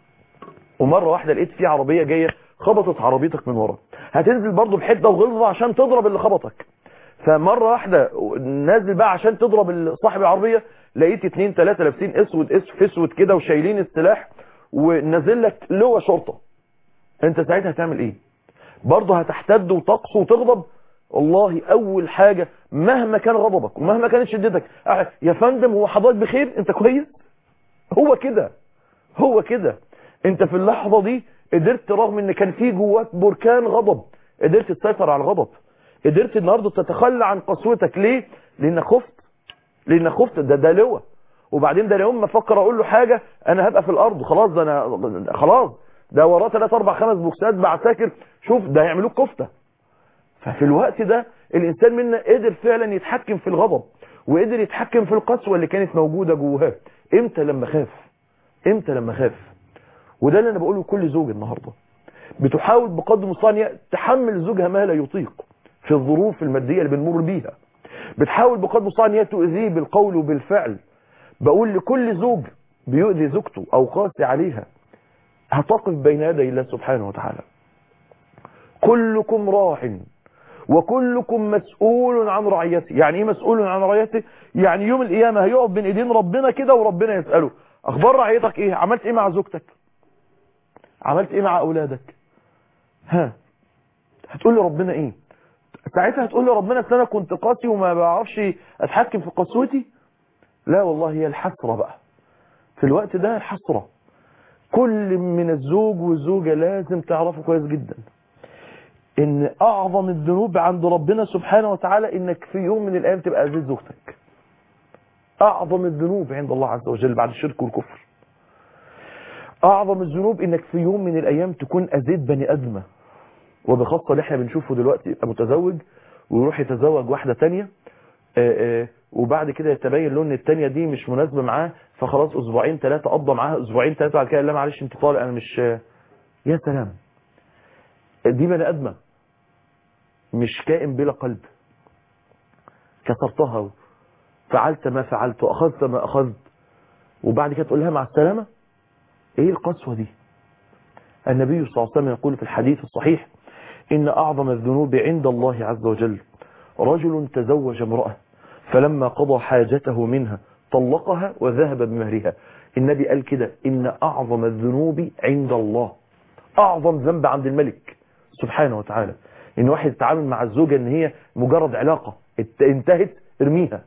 ومره واحده لقيت في عربيه جايه خبطت عربيتك من ورا هتنزل برضو بحده وغلظه عشان تضرب اللي خبطك فمرة واحدة نازل بقى عشان تضرب صاحب العربية لقيت اتنين تلاتة لابسين اسود اسود اسود كده وشايلين السلاح ونازل لك لواء شرطة انت ساعتها هتعمل ايه برضه هتحتد وتقص وتغضب والله اول حاجة مهما كان غضبك ومهما كانت شدتك يا فندم هو حضرتك بخير انت كويس هو كده هو كده انت في اللحظة دي قدرت رغم ان كان في جواك بركان غضب قدرت تسيطر على الغضب قدرت النهاردة تتخلى عن قسوتك ليه لانك خفت لانك خفت ده ده لواء وبعدين ده يوم ما افكر اقول له حاجة انا هبقى في الارض خلاص ده انا خلاص ده وراه 3 4 5 بوكسات بعساكر شوف ده هيعملوك كفته ففي الوقت ده الانسان منا قدر فعلا يتحكم في الغضب وقدر يتحكم في القسوه اللي كانت موجوده جواه امتى لما خاف امتى لما خاف وده اللي انا بقوله لكل زوج النهارده بتحاول بقدر المستطاع تحمل زوجها ما لا يطيق في الظروف الماديه اللي بنمر بيها بتحاول بقدر المستطاع ان هي تؤذيه بالقول وبالفعل بقول لكل زوج بيؤذي زوجته او قاسي عليها هتقف بين يدي الله سبحانه وتعالى كلكم راع وكلكم مسؤول عن رعيته يعني ايه مسؤول عن رعيته يعني يوم القيامة هيقف بين ايدين ربنا كده وربنا يسأله اخبار رعيتك ايه عملت ايه مع زوجتك عملت ايه مع اولادك ها هتقول لي ربنا ايه ساعتها هتقول لي ربنا أصل انا كنت قاسي وما بعرفش اتحكم في قسوتي لا والله هي الحسرة بقى في الوقت ده الحسرة كل من الزوج والزوجة لازم تعرفوا كويس جدا ان اعظم الذنوب عند ربنا سبحانه وتعالى انك في يوم من الايام تبقى عزيز زوجتك اعظم الذنوب عند الله عز وجل بعد الشرك والكفر اعظم الذنوب انك في يوم من الايام تكون اذيت بني ادمه وبخاصه اللي احنا بنشوفه دلوقتي يبقى متزوج ويروح يتزوج واحده تانية آآ آآ وبعد كده يتبين له ان التانية دي مش مناسبه معاه فخلاص اسبوعين ثلاثه قضى معاها اسبوعين ثلاثه بعد كده لا معلش انت طالع انا مش يا سلام دي بني ادمه مش كائن بلا قلب كسرتها فعلت ما فعلت واخذت ما اخذت وبعد كده تقول لها مع السلامه ايه القسوه دي النبي صلى الله عليه وسلم يقول في الحديث الصحيح ان اعظم الذنوب عند الله عز وجل رجل تزوج امراه فلما قضى حاجته منها طلقها وذهب بمهرها النبي قال كده ان اعظم الذنوب عند الله اعظم ذنب عند الملك سبحانه وتعالى ان واحد يتعامل مع الزوجة ان هي مجرد علاقة انتهت ارميها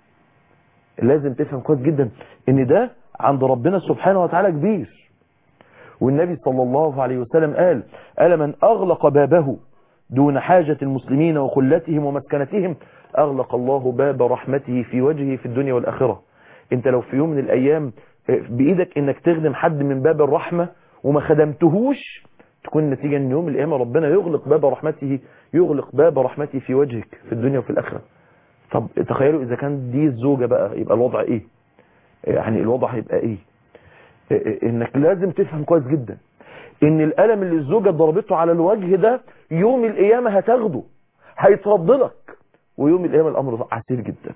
لازم تفهم كويس جدا ان ده عند ربنا سبحانه وتعالى كبير والنبي صلى الله عليه وسلم قال ألا من أغلق بابه دون حاجة المسلمين وخلتهم ومسكنتهم أغلق الله باب رحمته في وجهه في الدنيا والآخرة انت لو في يوم من الأيام بإيدك انك تخدم حد من باب الرحمة وما خدمتهوش تكون النتيجة ان يوم القيامة ربنا يغلق باب رحمته يغلق باب رحمته في وجهك في الدنيا وفي الآخرة طب تخيلوا إذا كان دي الزوجة بقى يبقى الوضع إيه يعني الوضع هيبقى إيه إنك لازم تفهم كويس جدا إن الألم اللي الزوجة ضربته على الوجه ده يوم القيامة هتاخده هيترد لك ويوم القيامة الأمر عسير جدا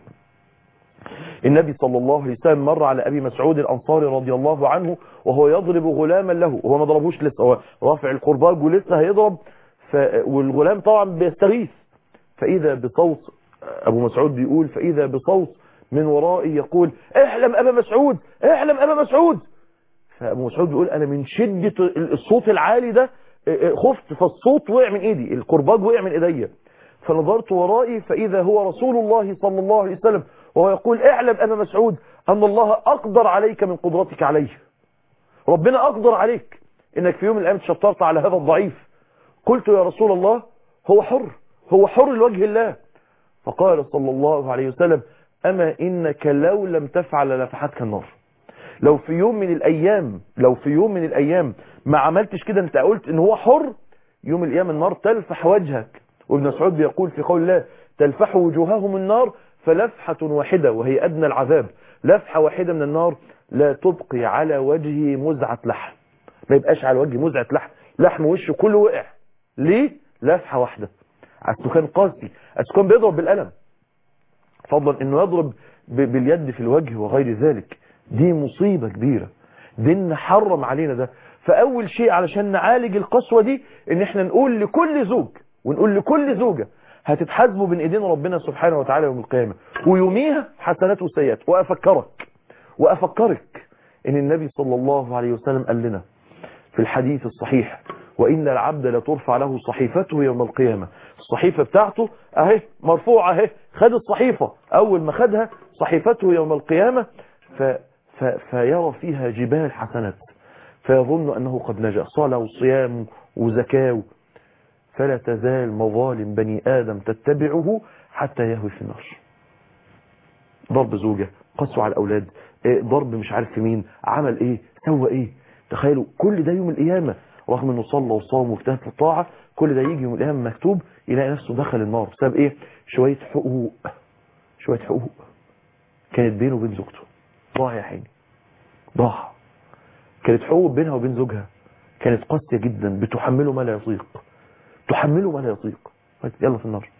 النبي صلى الله عليه وسلم مر على أبي مسعود الأنصاري رضي الله عنه وهو يضرب غلاما له وهو ما ضربوش لسه هو رافع القرباج ولسه هيضرب ف... والغلام طبعا بيستغيث فإذا بصوت أبو مسعود بيقول فإذا بصوت من ورائي يقول احلم أبا مسعود احلم أبا مسعود فأبو مسعود بيقول أنا من شدة الصوت العالي ده خفت فالصوت وقع من إيدي القرباج وقع من إيدي فنظرت ورائي فإذا هو رسول الله صلى الله عليه وسلم وهو يقول اعلم أبا مسعود أن الله أقدر عليك من قدرتك عليه ربنا أقدر عليك إنك في يوم من الأيام تشطرت على هذا الضعيف قلت يا رسول الله هو حر هو حر لوجه الله فقال صلى الله عليه وسلم أما إنك لو لم تفعل لفحتك النار لو في يوم من الأيام لو في يوم من الأيام ما عملتش كده أنت قلت إن هو حر يوم القيامة النار تلفح وجهك وابن مسعود بيقول في قول الله تلفح وجوههم النار فلفحة واحدة وهي أدنى العذاب لفحة واحدة من النار لا تبقي على وجهه مزعة لحم ما يبقاش على وجه مزعة لحم لحم وشه كله وقع ليه لفحة واحدة السكان قاسي السكان بيضرب بالقلم فضلا انه يضرب باليد في الوجه وغير ذلك دي مصيبة كبيرة دين حرم علينا ده فاول شيء علشان نعالج القسوة دي ان احنا نقول لكل زوج ونقول لكل زوجة هتتحاسبوا بين ايدين ربنا سبحانه وتعالى يوم القيامة ويوميها حسنات وسيئات وافكرك وافكرك ان النبي صلى الله عليه وسلم قال لنا في الحديث الصحيح وإن العبد لترفع له صحيفته يوم القيامة الصحيفة بتاعته اهي مرفوعة اهي خد الصحيفة أول ما خدها صحيفته يوم القيامة ف... ف... فيرى فيها جبال حسنات فيظن أنه قد نجا صلاة وصيام وزكاة فلا تزال مظالم بني آدم تتبعه حتى يهوي في النار ضرب زوجة قسوة على الأولاد ضرب مش عارف في مين عمل ايه سوى ايه تخيلوا كل ده يوم القيامة رغم انه صلى وصام واجتهد في الطاعة كل ده يجي يوم القيامة مكتوب يلاقي نفسه دخل النار بسبب ايه شوية حقوق شوية حقوق كانت بينه وبين زوجته ضاع يا حيني ضاع كانت حقوق بينها وبين زوجها كانت قاسية جدا بتحمله ما لا يطيق تحمله ما لا يطيق يلا في النار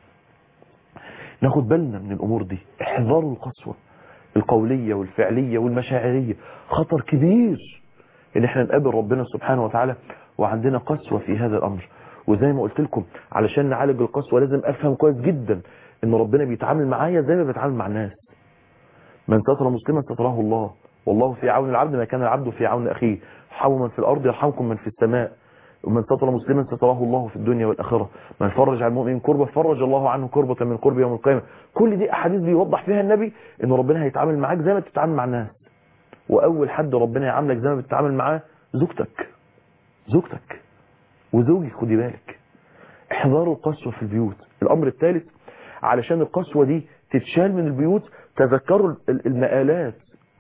ناخد بالنا من الامور دي احذروا القسوة القولية والفعلية والمشاعرية خطر كبير ان احنا نقابل ربنا سبحانه وتعالى وعندنا قسوة في هذا الامر وزي ما قلت لكم علشان نعالج القسوة لازم افهم كويس جدا ان ربنا بيتعامل معايا زي ما بيتعامل مع الناس من ستر مسلما ستره الله والله في عون العبد ما كان العبد في عون اخيه حاول من في الارض يرحمكم من في السماء ومن ستر مسلما ستراه الله في الدنيا والآخرة من فرج عن المؤمن كربة فرج الله عنه كربة من كرب يوم القيامة كل دي أحاديث بيوضح فيها النبي إن ربنا هيتعامل معاك زي ما تتعامل مع الناس وأول حد ربنا يعاملك زي ما بتتعامل معاه زوجتك زوجتك وزوجك خدي بالك احذروا القسوة في البيوت الأمر الثالث علشان القسوة دي تتشال من البيوت تذكروا المآلات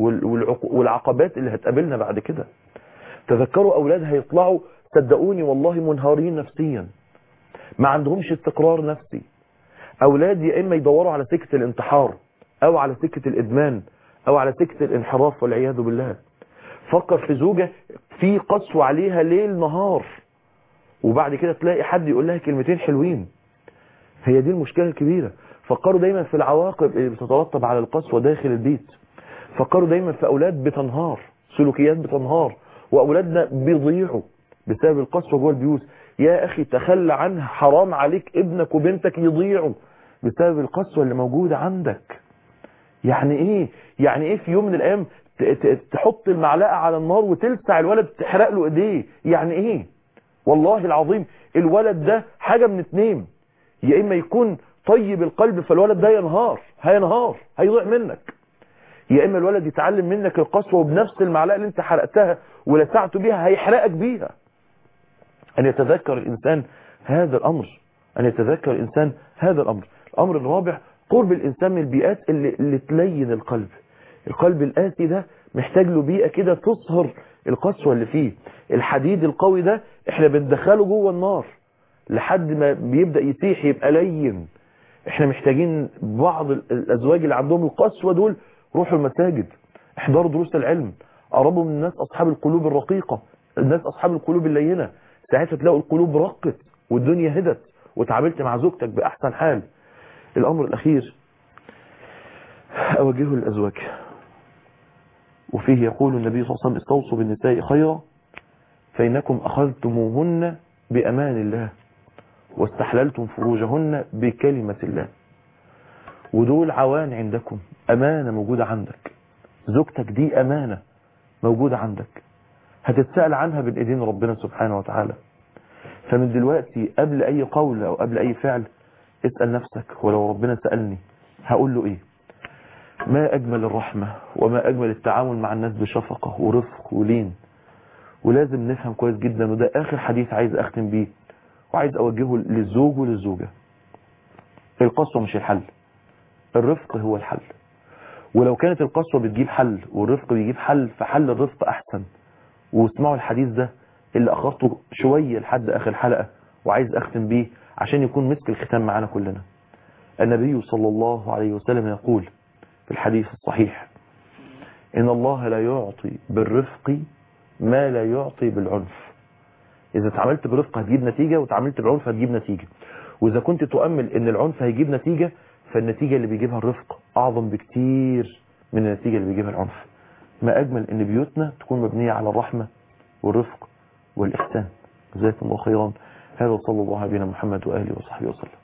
والعقبات اللي هتقابلنا بعد كده تذكروا أولاد هيطلعوا صدقوني والله منهارين نفسيا ما عندهمش استقرار نفسي أولاد يا إما يدوروا على سكة الانتحار أو على سكة الإدمان أو على سكة الانحراف والعياذ بالله فكر في زوجة في قسوة عليها ليل نهار وبعد كده تلاقي حد يقول لها كلمتين حلوين هي دي المشكلة الكبيرة فكروا دايما في العواقب اللي بتترتب على القسوة داخل البيت فكروا دايما في أولاد بتنهار سلوكيات بتنهار وأولادنا بيضيعوا بسبب القسوة جوه البيوت يا أخي تخلى عنها حرام عليك ابنك وبنتك يضيعوا بسبب القسوة اللي موجودة عندك يعني ايه يعني ايه في يوم من الايام تحط المعلقة على النار وتلسع الولد تحرق له ايديه يعني ايه والله العظيم الولد ده حاجة من اتنين يا اما يكون طيب القلب فالولد ده ينهار هينهار هيضيع منك يا اما الولد يتعلم منك القسوة وبنفس المعلقة اللي انت حرقتها ولسعته بيها هيحرقك بيها ان يتذكر الانسان هذا الامر ان يتذكر الانسان هذا الامر الامر الرابع قرب الانسان من البيئات اللي, اللي تلين القلب القلب القاسي ده محتاج له بيئة كده تصهر القسوة اللي فيه الحديد القوي ده احنا بندخله جوه النار لحد ما بيبدأ يسيح يبقى لين احنا محتاجين بعض الازواج اللي عندهم القسوة دول روحوا المساجد احضروا دروس العلم قربوا من الناس اصحاب القلوب الرقيقة الناس اصحاب القلوب اللينة ساعتها تلاقوا القلوب رقت والدنيا هدت وتعاملت مع زوجتك باحسن حال الامر الاخير اوجهه للازواج وفيه يقول النبي صلى الله عليه وسلم استوصوا بالنساء خيرا فإنكم أخذتموهن بأمان الله واستحللتم فروجهن بكلمة الله ودول عوان عندكم أمانة موجودة عندك زوجتك دي أمانة موجودة عندك هتتسأل عنها بين ايدين ربنا سبحانه وتعالى فمن دلوقتي قبل أي قول أو قبل أي فعل اسأل نفسك ولو ربنا سألني هقول له إيه ما أجمل الرحمة وما أجمل التعامل مع الناس بشفقة ورفق ولين ولازم نفهم كويس جدا وده آخر حديث عايز أختم بيه وعايز أوجهه للزوج وللزوجة القسوة مش الحل الرفق هو الحل ولو كانت القسوة بتجيب حل والرفق بيجيب حل فحل الرفق أحسن واسمعوا الحديث ده اللي أخرته شوية لحد آخر حلقة وعايز أختم بيه عشان يكون مسك الختام معنا كلنا النبي صلى الله عليه وسلم يقول في الحديث الصحيح إن الله لا يعطي بالرفق ما لا يعطي بالعنف إذا تعاملت برفق هتجيب نتيجة وتعاملت بالعنف هتجيب نتيجة وإذا كنت تؤمل إن العنف هيجيب نتيجة فالنتيجة اللي بيجيبها الرفق أعظم بكتير من النتيجة اللي بيجيبها العنف ما أجمل إن بيوتنا تكون مبنية على الرحمة والرفق والإحسان جزاكم الله خيرا هذا صلى الله على نبينا محمد وآله وصحبه وسلم